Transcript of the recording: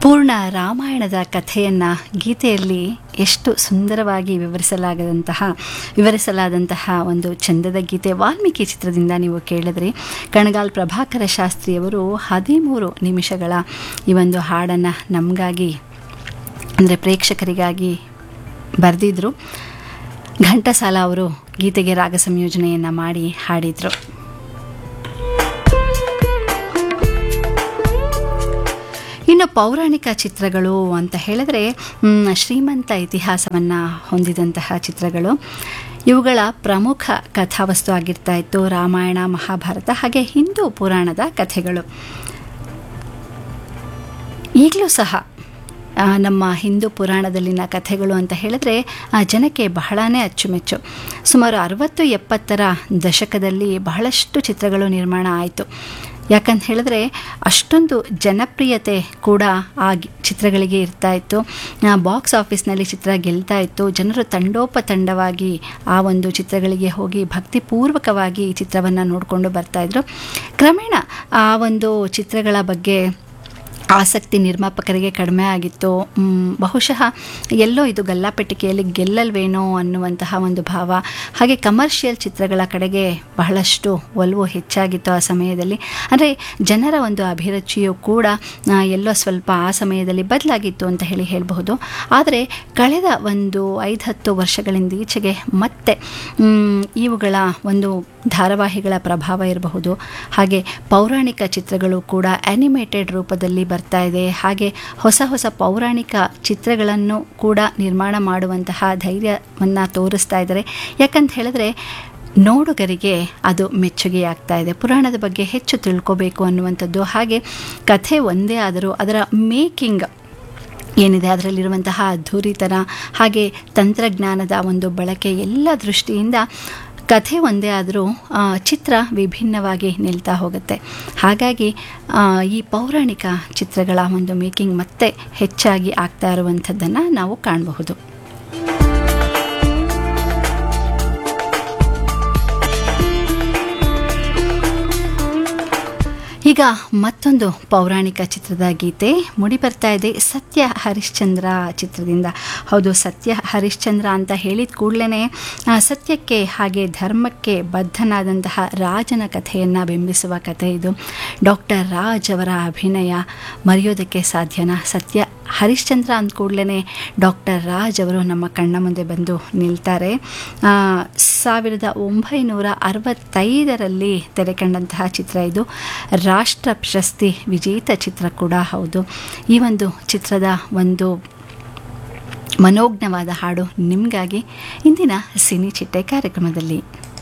ಪೂರ್ಣ ರಾಮಾಯಣದ ಕಥೆಯನ್ನು ಗೀತೆಯಲ್ಲಿ ಎಷ್ಟು ಸುಂದರವಾಗಿ ವಿವರಿಸಲಾಗದಂತಹ ವಿವರಿಸಲಾದಂತಹ ಒಂದು ಚಂದದ ಗೀತೆ ವಾಲ್ಮೀಕಿ ಚಿತ್ರದಿಂದ ನೀವು ಕೇಳಿದ್ರಿ ಕಣಗಾಲ್ ಪ್ರಭಾಕರ ಶಾಸ್ತ್ರಿಯವರು ಹದಿಮೂರು ನಿಮಿಷಗಳ ಈ ಒಂದು ಹಾಡನ್ನು ನಮಗಾಗಿ ಅಂದರೆ ಪ್ರೇಕ್ಷಕರಿಗಾಗಿ ಬರೆದಿದ್ರು ಘಂಟಸಾಲ ಅವರು ಗೀತೆಗೆ ರಾಗ ಸಂಯೋಜನೆಯನ್ನು ಮಾಡಿ ಹಾಡಿದರು ಇನ್ನು ಪೌರಾಣಿಕ ಚಿತ್ರಗಳು ಅಂತ ಹೇಳಿದ್ರೆ ಮ್, ಶ್ರೀಮಂತ ಇತಿಹಾಸವನ್ನು ಹೊಂದಿದಂತಹ ಚಿತ್ರಗಳು ಇವುಗಳ ಪ್ರಮುಖ ಕಥಾವಸ್ತು ಆಗಿರ್ತಾ ಇತ್ತು ರಾಮಾಯಣ ಮಹಾಭಾರತ ಹಾಗೆ ಹಿಂದೂ ಪುರಾಣದ ಕಥೆಗಳು ಈಗಲೂ ಸಹ ಆ, ನಮ್ಮ ಹಿಂದೂ ಪುರಾಣದಲ್ಲಿನ ಕಥೆಗಳು ಅಂತ ಹೇಳಿದ್ರೆ ಆ, ಜನಕ್ಕೆ ಬಹಳನೇ ಅಚ್ಚುಮೆಚ್ಚು ಸುಮಾರು ಅರವತ್ತು ಎಪ್ಪತ್ತರ ದಶಕದಲ್ಲಿ ಬಹಳಷ್ಟು ಚಿತ್ರಗಳು ನಿರ್ಮಾಣ ಆಯಿತು ಯಾಕಂತ ಹೇಳಿದ್ರೆ ಅಷ್ಟೊಂದು ಜನಪ್ರಿಯತೆ ಕೂಡ ಆ ಗಿ- ಚಿತ್ರಗಳಿಗೆ ಇರ್ತಾ ಇತ್ತು ಬಾಕ್ಸ್ ಆಫೀಸ್ನಲ್ಲಿ ಚಿತ್ರ ಗೆಲ್ತಾ ಇತ್ತು ಜನರು ತಂಡೋಪತಂಡವಾಗಿ ಆ ಒಂದು ಚಿತ್ರಗಳಿಗೆ ಹೋಗಿ ಭಕ್ತಿಪೂರ್ವಕವಾಗಿ ಈ ಚಿತ್ರವನ್ನು ನೋಡಿಕೊಂಡು ಬರ್ತಾಯಿದ್ರು ಕ್ರಮೇಣ ಆ ಒಂದು ಚಿತ್ರಗಳ ಬಗ್ಗೆ ಆಸಕ್ತಿ ನಿರ್ಮಾಪಕರಿಗೆ ಕಡಿಮೆ ಆಗಿತ್ತು ಮ್, ಬಹುಶಃ ಎಲ್ಲೋ ಇದು ಗಲ್ಲಾಪೆಟ್ಟಿಗೆಯಲ್ಲಿ ಗೆಲ್ಲಲ್ವೇನೋ ಅನ್ನುವಂತಹ ಒಂದು ಭಾವ ಹಾಗೆ ಕಮರ್ಷಿಯಲ್ ಚಿತ್ರಗಳ ಕಡೆಗೆ ಬಹಳಷ್ಟು ಒಲವು ಹೆಚ್ಚಾಗಿತ್ತು ಆ ಸಮಯದಲ್ಲಿ ಅಂದರೆ ಜನರ ಒಂದು ಅಭಿರುಚಿಯು ಕೂಡ ಆ, ಎಲ್ಲೋ ಸ್ವಲ್ಪ ಆ ಸಮಯದಲ್ಲಿ ಬದಲಾಗಿತ್ತು ಅಂತ ಹೇಳಿ ಹೇಳಬಹುದು ಆದರೆ ಕಳೆದ ಒಂದು ಐದು ಹತ್ತು ವರ್ಷಗಳಿಂದ ಈಚೆಗೆ ಮತ್ತೆ ಮ್, ಇವುಗಳ ಒಂದು ಧಾರಾವಾಹಿಗಳ ಪ್ರಭಾವ ಇರಬಹುದು ಹಾಗೆ ಪೌರಾಣಿಕ ಚಿತ್ರಗಳು ಕೂಡ ಆ್ಯನಿಮೇಟೆಡ್ ರೂಪದಲ್ಲಿ ಬರ್ತಾ ಇದೆ ಹಾಗೆ ಹೊಸ ಹೊಸ ಪೌರಾಣಿಕ ಚಿತ್ರಗಳನ್ನು ಕೂಡ ನಿರ್ಮಾಣ ಮಾಡುವಂತಹ ಧೈರ್ಯವನ್ನು ತೋರಿಸ್ತಾ ಇದ್ದಾರೆ ಯಾಕಂತ ಹೇಳಿದ್ರೆ ನೋಡುಗರಿಗೆ ಅದು ಮೆಚ್ಚುಗೆಯಾಗ್ತಾ ಇದೆ ಪುರಾಣದ ಬಗ್ಗೆ ಹೆಚ್ಚು ತಿಳ್ಕೋಬೇಕು ಅನ್ನುವಂಥದ್ದು ಹಾಗೆ ಕಥೆ ಒಂದೇ ಆದರೂ ಅದರ ಮೇಕಿಂಗ್ ಏನಿದೆ ಅದರಲ್ಲಿರುವಂತಹ ಅದ್ಧೂರಿತನ ಹಾಗೆ ತಂತ್ರಜ್ಞಾನದ ಒಂದು ಬಳಕೆ ಎಲ್ಲ ದೃಷ್ಟಿಯಿಂದ ಕಥೆ ಒಂದೇ ಆದರೂ ಆ, ಚಿತ್ರ ವಿಭಿನ್ನವಾಗಿ ನಿಲ್ತಾ ಹೋಗುತ್ತೆ ಹಾಗಾಗಿ ಆ, ಈ ಪೌರಾಣಿಕ ಚಿತ್ರಗಳ ಒಂದು ಮೇಕಿಂಗ್ ಮತ್ತೆ ಹೆಚ್ಚಾಗಿ ಆಗ್ತಾ ಇರುವಂಥದ್ದನ್ನು ನಾವು ಕಾಣಬಹುದು ಈಗ ಮತ್ತೊಂದು ಪೌರಾಣಿಕ ಚಿತ್ರದ ಗೀತೆ ಮುಡಿ ಬರ್ತಾ ಇದೆ ಸತ್ಯ ಹರಿಶ್ಚಂದ್ರ ಚಿತ್ರದಿಂದ ಹೌದು ಸತ್ಯ ಹರಿಶ್ಚಂದ್ರ ಅಂತ ಹೇಳಿದ ಕೂಡಲೇ ಸತ್ಯಕ್ಕೆ ಹಾಗೆ ಧರ್ಮಕ್ಕೆ ಬದ್ಧನಾದಂತಹ ರಾಜನ ಕಥೆಯನ್ನು ಬಿಂಬಿಸುವ ಕಥೆ ಇದು ಡಾಕ್ಟರ್ ರಾಜ್ ಅವರ ಅಭಿನಯ ಮರೆಯೋದಕ್ಕೆ ಸಾಧ್ಯನಾ ಸತ್ಯ ಹರಿಶ್ಚಂದ್ರ ಅಂದ ಕೂಡಲೇ ಡಾಕ್ಟರ್ ರಾಜ್ ಅವರು ನಮ್ಮ ಕಣ್ಣ ಮುಂದೆ ಬಂದು ನಿಲ್ತಾರೆ ಆ, ಸಾವಿರದ ಒಂಬೈನೂರ ಅರವತ್ತೈದರಲ್ಲಿ ತೆರೆ ಕಂಡಂತಹ ಚಿತ್ರ ಇದು ರಾಷ್ಟ್ರ ಪ್ರಶಸ್ತಿ ವಿಜೇತ ಚಿತ್ರ ಕೂಡ ಹೌದು ಈ ಒಂದು ಚಿತ್ರದ ಒಂದು ಮನೋಜ್ಞವಾದ ಹಾಡು ನಿಮಗಾಗಿ ಇಂದಿನ ಸಿನಿ ಚಿಟ್ಟೆ ಕಾರ್ಯಕ್ರಮದಲ್ಲಿ